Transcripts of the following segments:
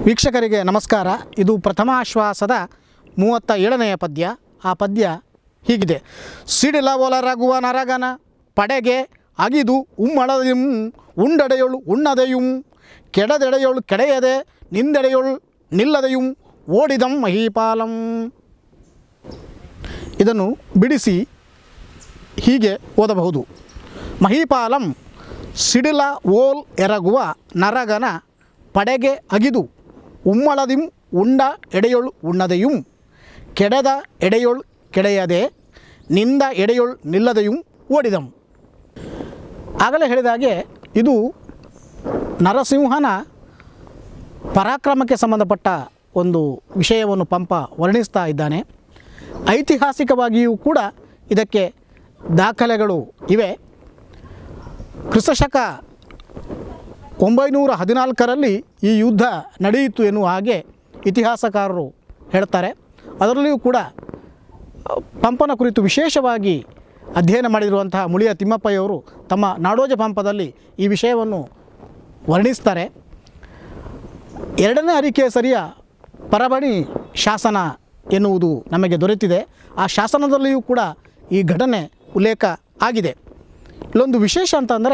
ವೀಕ್ಷಕರಿಗೆ ನಮಸ್ಕಾರ ಇದು ಪ್ರಥಮಾಶ್ವಾಸದ ಮೂವತ್ತ ಏಳನೆಯ ಪದ್ಯ ಆ ಪದ್ಯ ಹೀಗಿದೆ ಸಿಡಿಲ ಒಲರಗುವ ನರಗನ ಪಡೆಗೆ ಅಗಿದು ಉಮ್ಮಳದಿಂ ಉಂಡಡೆಯೊಳು ಉಣ್ಣದೆಯುಂ ಕೆಡದೆಡೆಯೊಳು ಕೆಡೆಯದೆ ನಿಂದೆಡೆಯೊಳು ನಿಲ್ಲದೆಯುಂ ಓಡಿದಂ ಮಹೀಪಾಲಂ ಇದನ್ನು ಬಿಡಿಸಿ ಹೀಗೆ ಓದಬಹುದು ಮಹೀಪಾಲಂ ಸಿಡಿಲ ಓಲ್ ಎರಗುವ ನರಗನ ಪಡೆಗೆ ಅಗಿದು ಉಮ್ಮಳದಿಂ ಉಂಡ ಎಡೆಯೊಳು ಉಣ್ಣದೆಯುಂ ಕೆಡದ ಎಡೆಯೊಳು ಕೆಡೆಯದೆ ನಿಂದ ಎಡೆಯೊಳು ನಿಲ್ಲದೆಯುಂ ಓಡಿದಂ ಆಗಲೇ ಹೇಳಿದಾಗೆ ಇದು ನರಸಿಂಹನ ಪರಾಕ್ರಮಕ್ಕೆ ಸಂಬಂಧಪಟ್ಟ ಒಂದು ವಿಷಯವನ್ನು ಪಂಪ ವರ್ಣಿಸ್ತಾ ಇದ್ದಾನೆ ಐತಿಹಾಸಿಕವಾಗಿಯೂ ಕೂಡ ಇದಕ್ಕೆ ದಾಖಲೆಗಳು ಇವೆ ಕ್ರಿಸ್ತಶಕ ಒಂಬೈನೂರ ಹದಿನಾಲ್ಕರಲ್ಲಿ ಈ ಯುದ್ಧ ನಡೆಯಿತು ಎನ್ನುವ ಹಾಗೆ ಇತಿಹಾಸಕಾರರು ಹೇಳ್ತಾರೆ ಅದರಲ್ಲಿಯೂ ಕೂಡ ಅ, ಪಂಪನ ಕುರಿತು ವಿಶೇಷವಾಗಿ ಅಧ್ಯಯನ ಮಾಡಿರುವಂತಹ ಮುಳಿಯ ತಿಮ್ಮಪ್ಪಯ್ಯವರು ತಮ್ಮ ನಾಡೋಜ ಪಂಪದಲ್ಲಿ ಈ ವಿಷಯವನ್ನು ವರ್ಣಿಸ್ತಾರೆ ಎರಡನೇ ಅರಿಕೇಸರಿಯ ಪರಬಣಿ ಶಾಸನ ಎನ್ನುವುದು ನಮಗೆ ದೊರೆತಿದೆ ಆ ಶಾಸನದಲ್ಲಿಯೂ ಕೂಡ ಈ ಘಟನೆ ಉಲ್ಲೇಖ ಆಗಿದೆ ಇಲ್ಲೊಂದು ವಿಶೇಷ ಅಂತಂದರೆ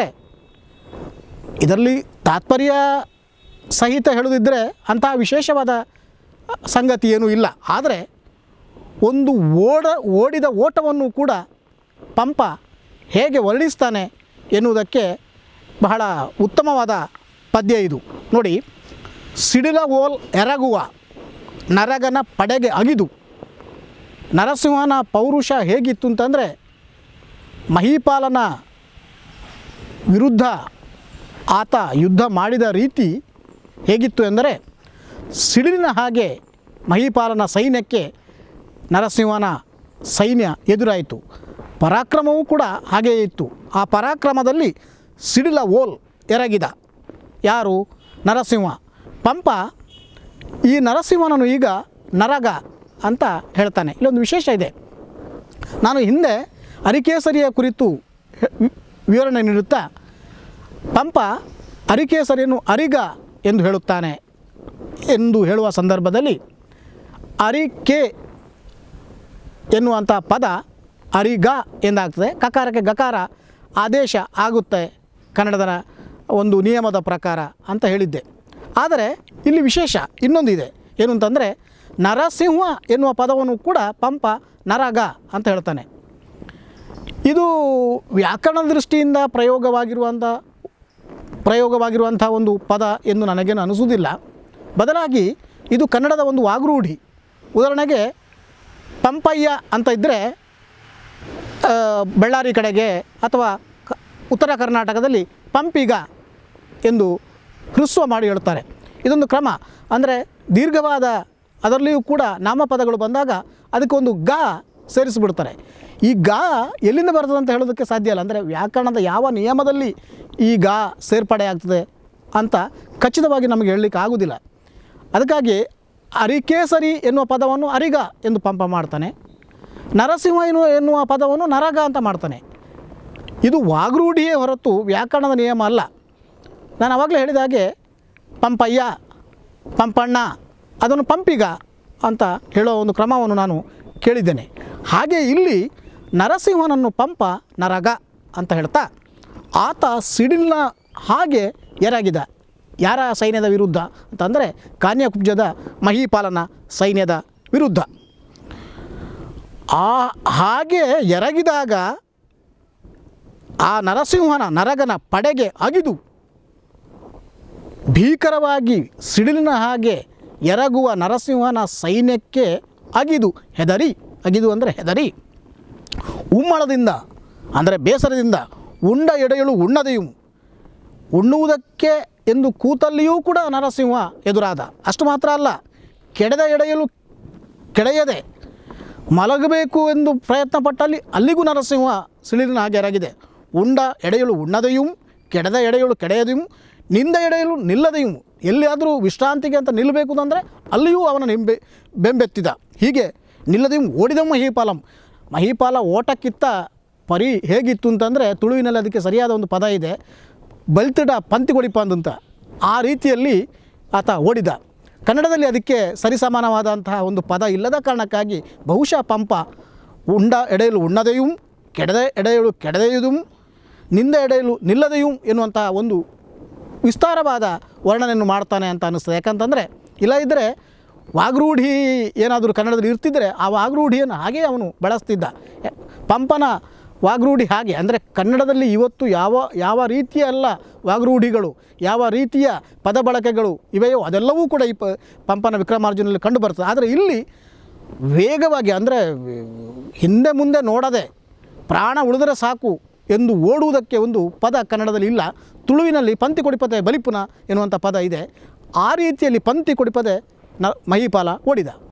ಇದರಲ್ಲಿ ತಾತ್ಪರ್ಯ ಸಹಿತ ಹೇಳುವುದಿದ್ದರೆ ಅಂತಹ ವಿಶೇಷವಾದ ಸಂಗತಿ ಏನೂ ಇಲ್ಲ ಆದರೆ ಒಂದು ಓಡ ಓಡಿದ ಓಟವನ್ನು ಕೂಡ ಪಂಪ ಹೇಗೆ ವರ್ಣಿಸ್ತಾನೆ ಎನ್ನುವುದಕ್ಕೆ ಬಹಳ ಉತ್ತಮವಾದ ಪದ್ಯ ಇದು ನೋಡಿ ಸಿಡಿಲ ಓಲ್ ಎರಗುವ ನರಗನ ಪಡೆಗೆ ಅಗಿದು ನರಸಿಂಹನ ಪೌರುಷ ಹೇಗಿತ್ತು ಅಂತಂದರೆ ಮಹೀಪಾಲನ ವಿರುದ್ಧ ಆತ ಯುದ್ಧ ಮಾಡಿದ ರೀತಿ ಹೇಗಿತ್ತು ಎಂದರೆ ಸಿಡಿಲಿನ ಹಾಗೆ ಮಹೀಪಾಲನ ಸೈನ್ಯಕ್ಕೆ ನರಸಿಂಹನ ಸೈನ್ಯ ಎದುರಾಯಿತು ಪರಾಕ್ರಮವೂ ಕೂಡ ಹಾಗೆಯೇ ಇತ್ತು ಆ ಪರಾಕ್ರಮದಲ್ಲಿ ಸಿಡಿಲ ಓಲ್ ಎರಗಿದ ಯಾರು ನರಸಿಂಹ ಪಂಪ ಈ ನರಸಿಂಹನನ್ನು ಈಗ ನರಗ ಅಂತ ಹೇಳ್ತಾನೆ ಇಲ್ಲೊಂದು ವಿಶೇಷ ಇದೆ ನಾನು ಹಿಂದೆ ಅರಿಕೇಸರಿಯ ಕುರಿತು ಹೆ- ವಿ- ವಿವರಣೆ ನೀಡುತ್ತಾ ಪಂಪ ಅರಿಕೇಸರಿಯನ್ನು ಅರಿಗ ಎಂದು ಹೇಳುತ್ತಾನೆ ಎಂದು ಹೇಳುವ ಸಂದರ್ಭದಲ್ಲಿ ಅರಿಕೆ ಎನ್ನುವಂಥ ಪದ ಅರಿಗ ಎಂದಾಗ್ತದೆ ಕಕಾರಕ್ಕೆ ಗಕಾರ ಆದೇಶ ಆಗುತ್ತೆ ಕನ್ನಡದ ಒಂದು ನಿಯಮದ ಪ್ರಕಾರ ಅಂತ ಹೇಳಿದ್ದೆ ಆದರೆ ಇಲ್ಲಿ ವಿಶೇಷ ಇನ್ನೊಂದಿದೆ ಏನು ಅಂತಂದರೆ ನರಸಿಂಹ ಎನ್ನುವ ಪದವನ್ನು ಕೂಡ ಪಂಪ ನರಗ ಅಂತ ಹೇಳ್ತಾನೆ ಇದು ವ್ಯಾಕರಣ ದೃಷ್ಟಿಯಿಂದ ಪ್ರಯೋಗವಾಗಿರುವಂಥ ಪ್ರಯೋಗವಾಗಿರುವಂಥ ಒಂದು ಪದ ಎಂದು ನನಗೇನು ಅನಿಸುವುದಿಲ್ಲ ಬದಲಾಗಿ ಇದು ಕನ್ನಡದ ಒಂದು ವಾಗ್ರೂಢಿ ಉದಾಹರಣೆಗೆ ಪಂಪಯ್ಯ ಅಂತ ಇದ್ದರೆ ಆ, ಬಳ್ಳಾರಿ ಕಡೆಗೆ ಅಥವಾ ಕ- ಉತ್ತರ ಕರ್ನಾಟಕದಲ್ಲಿ ಪಂಪಿಗ ಎಂದು ಹ್ರಸ್ವ ಮಾಡಿ ಹೇಳ್ತಾರೆ ಇದೊಂದು ಕ್ರಮ ಅಂದರೆ ದೀರ್ಘವಾದ ಅದರಲ್ಲಿಯೂ ಕೂಡ ನಾಮಪದಗಳು ಬಂದಾಗ ಅದಕ್ಕೊಂದು ಗ ಸೇರಿಸಿಬಿಡ್ತಾರೆ ಈ ಗ ಎಲ್ಲಿಂದ ಬರ್ತದೆ ಅಂತ ಹೇಳೋದಕ್ಕೆ ಸಾಧ್ಯ ಇಲ್ಲ ಅಂದರೆ ವ್ಯಾಕರಣದ ಯಾವ ನಿಯಮದಲ್ಲಿ ಈ ಗ ಸೇರ್ಪಡೆ ಆಗ್ತದೆ ಅಂತ ಖಚಿತವಾಗಿ ನಮಗೆ ಹೇಳಲಿಕ್ಕೆ ಆಗೋದಿಲ್ಲ ಅದಕ್ಕಾಗಿ ಅರಿಕೇಸರಿ ಎನ್ನುವ ಪದವನ್ನು ಅರಿಗ ಎಂದು ಪಂಪ ಮಾಡ್ತಾನೆ ನರಸಿಂಹ ಎನ್ನುವ ಎನ್ನುವ ಪದವನ್ನು ನರಗ ಅಂತ ಮಾಡ್ತಾನೆ ಇದು ವಾಗ್ರೂಢಿಯೇ ಹೊರತು ವ್ಯಾಕರಣದ ನಿಯಮ ಅಲ್ಲ ನಾನು ಆವಾಗಲೇ ಹೇಳಿದ ಹಾಗೆ ಪಂಪಯ್ಯ ಪಂಪಣ್ಣ ಅದನ್ನು ಪಂಪಿಗ ಅಂತ ಹೇಳೋ ಒಂದು ಕ್ರಮವನ್ನು ನಾನು ಕೇಳಿದ್ದೇನೆ ಹಾಗೆ ಇಲ್ಲಿ ನರಸಿಂಹನನ್ನು ಪಂಪ ನರಗ ಅಂತ ಹೇಳ್ತಾ ಆತ ಸಿಡಿಲಿನ ಹಾಗೆ ಎರಗಿದ ಯಾರ ಸೈನ್ಯದ ವಿರುದ್ಧ ಅಂತಂದರೆ ಕಾನ್ಯಕುಬ್ಜದ ಮಹೀಪಾಲನ ಸೈನ್ಯದ ವಿರುದ್ಧ ಆ ಹಾಗೆ ಎರಗಿದಾಗ ಆ ನರಸಿಂಹನ ನರಗನ ಪಡೆಗೆ ಅಗಿದು ಭೀಕರವಾಗಿ ಸಿಡಿಲಿನ ಹಾಗೆ ಎರಗುವ ನರಸಿಂಹನ ಸೈನ್ಯಕ್ಕೆ ಅಗಿದು ಹೆದರಿ ಅಗಿದು ಅಂದರೆ ಹೆದರಿ ಉಮ್ಮಳದಿಂದ ಅಂದರೆ ಬೇಸರದಿಂದ ಉಂಡ ಎಡೆಯಳು ಉಣ್ಣದೆಯು ಉಣ್ಣುವುದಕ್ಕೆ ಎಂದು ಕೂತಲ್ಲಿಯೂ ಕೂಡ ನರಸಿಂಹ ಎದುರಾದ ಅಷ್ಟು ಮಾತ್ರ ಅಲ್ಲ ಕೆಡದ ಎಡೆಯಲು ಕೆಡೆಯದೆ ಮಲಗಬೇಕು ಎಂದು ಪ್ರಯತ್ನ ಪಟ್ಟಲ್ಲಿ ಅಲ್ಲಿಗೂ ನರಸಿಂಹ ಸಿಡಿಲಿನ ಹಾಗೆ ಎರಗಿದೆ ಉಂಡ ಎಡೆಯಲು ಉಣ್ಣದೆಯೂ ಕೆಡದ ಎಡೆಯಲು ಕೆಡೆಯದೆಯೂ ನಿಂದ ಎಡೆಯಲು ನಿಲ್ಲದೆಯೂ ಎಲ್ಲಿಯಾದರೂ ವಿಶ್ರಾಂತಿಗೆ ಅಂತ ನಿಲ್ಲಬೇಕು ಅಂದರೆ ಅಲ್ಲಿಯೂ ಅವನ ನಿಂಬೆ ಬೆಂಬೆತ್ತಿದ ಹೀಗೆ ನಿಲ್ಲದೆಯೂ ಓಡಿದ ಮಹೀಪಾಲಂ ಮಹೀಪಾಲ ಓಟಕ್ಕಿತ್ತ ಪರಿ ಹೇಗಿತ್ತು ಅಂತಂದರೆ ತುಳುವಿನಲ್ಲಿ ಅದಕ್ಕೆ ಸರಿಯಾದ ಒಂದು ಪದ ಇದೆ ಬಲ್ತಿಡ ಪಂತಿ ಕೊಡಿಪ ಅಂತ ಆ ರೀತಿಯಲ್ಲಿ ಆತ ಓಡಿದ ಕನ್ನಡದಲ್ಲಿ ಅದಕ್ಕೆ ಸರಿಸಮಾನವಾದಂತಹ ಒಂದು ಪದ ಇಲ್ಲದ ಕಾರಣಕ್ಕಾಗಿ ಬಹುಶಃ ಪಂಪ ಉಂಡ ಎಡೆಯಲು ಉಣ್ಣದೆಯೂ ಕೆಡದೆ ಎಡೆಯಲು ಕೆಡದೆಯುದು ನಿಂದ ಎಡೆಯಲು ನಿಲ್ಲದೆಯೂ ಎನ್ನುವಂಥ ಒಂದು ವಿಸ್ತಾರವಾದ ವರ್ಣನೆಯನ್ನು ಮಾಡ್ತಾನೆ ಅಂತ ಅನ್ನಿಸ್ತದೆ ಯಾಕಂತಂದರೆ ಇಲ್ಲ ಇದ್ದರೆ ವಾಗ್ರೂಢಿ ಏನಾದರೂ ಕನ್ನಡದಲ್ಲಿ ಇರ್ತಿದ್ದರೆ ಆ ವಾಗ್ರೂಢಿಯನ್ನು ಹಾಗೇ ಅವನು ಬಳಸ್ತಿದ್ದ ಯ- ಪಂಪನ ವಾಗ್ರೂಢಿ ಹಾಗೆ ಅಂದರೆ ಕನ್ನಡದಲ್ಲಿ ಇವತ್ತು ಯಾವ ಯಾವ ರೀತಿಯ ಎಲ್ಲ ವಾಗ್ರೂಢಿಗಳು ಯಾವ ರೀತಿಯ ಪದ ಬಳಕೆಗಳು ಇವೆಯೋ ಅದೆಲ್ಲವೂ ಕೂಡ ಈ ಪ ಪಂಪನ ವಿಕ್ರಮಾರ್ಜುನಲ್ಲಿ ಕಂಡು ಬರ್ತದೆ ಆದರೆ ಇಲ್ಲಿ ವೇಗವಾಗಿ ಅಂದರೆ ಹಿಂದೆ ಮುಂದೆ ನೋಡದೆ ಪ್ರಾಣ ಉಳಿದರೆ ಸಾಕು ಎಂದು ಓಡುವುದಕ್ಕೆ ಒಂದು ಪದ ಕನ್ನಡದಲ್ಲಿ ಇಲ್ಲ ತುಳುವಿನಲ್ಲಿ ಪಂಕ್ತಿ ಕೊಡಿಪದೆ ಬಲಿಪುನ ಎನ್ನುವಂಥ ಪದ ಇದೆ ಆ ರೀತಿಯಲ್ಲಿ ಪಂಕ್ತಿ ಕೊಡಿಪದೆ ನ ಮಹಿಪಾಲ ಓಡಿದ